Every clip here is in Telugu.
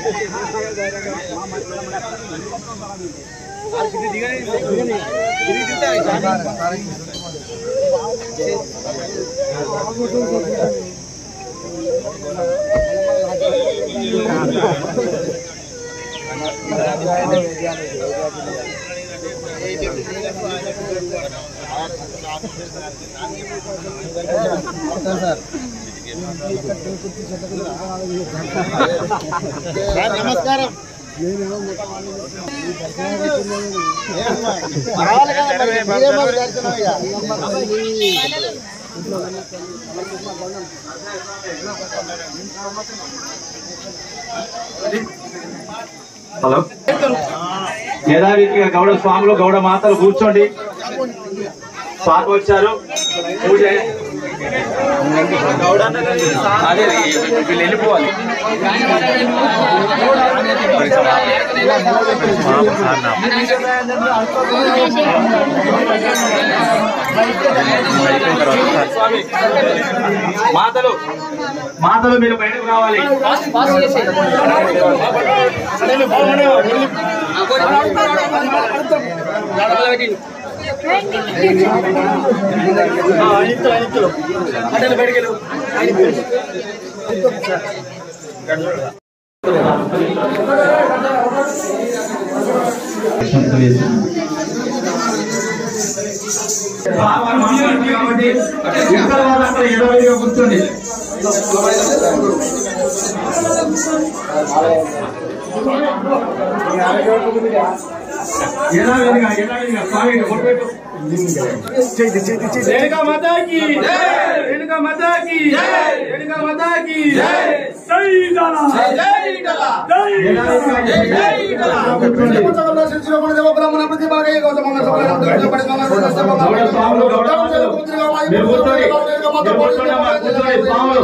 నమస్కారం హలో యథావిధిగా గౌడ స్వాములు గౌడ మాతలు కూర్చోండి స్వామి వచ్చారు పూజ అదే వీళ్ళు వెళ్ళిపోవాలి మాతలు మాతలు మీరు బయటకు రావాలి కాబట్టి ఇక్కడ వాళ్ళంతా ఎడవైగా కూర్చోండి యథావిధిగా యథావిధిగా స్వామి కొట్టుపెట్టు రేణుకా మాతాకి రేణుకా మాతాకి రేణుకా మాతాకి జై దళ జై దళ జై దళ కూర్చోండి. గౌడ స్వాములు గౌడ మాతలు మీరు కూర్చోండి మీరు కూర్చోండి అమ్మా, కూర్చోండి స్వాములు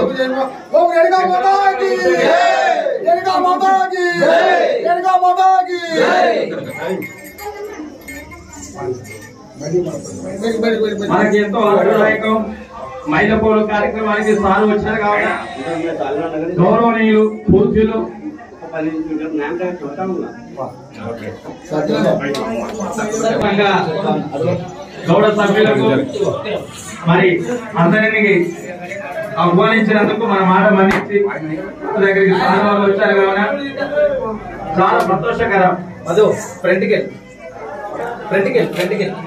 మనకి ఎంతో ఆనందదాయకం మైలపోలు కార్యక్రమానికి సారు వచ్చారు కాబట్టి గౌరవనీయులు పూజ్యులు సందర్భంగా గౌడ సభ్యులకు మరి అందరినీ ఆహ్వానించినందుకు మన మాట మన్నించి మన దగ్గరికి సార్ వాళ్ళు వచ్చారు కావున చాలా సంతోషకరం అదో ఫ్రంట్కి వెళ్ళి ఫ్రంట్కి వెళ్ళి ఫ్రంట్కి వెళ్ళి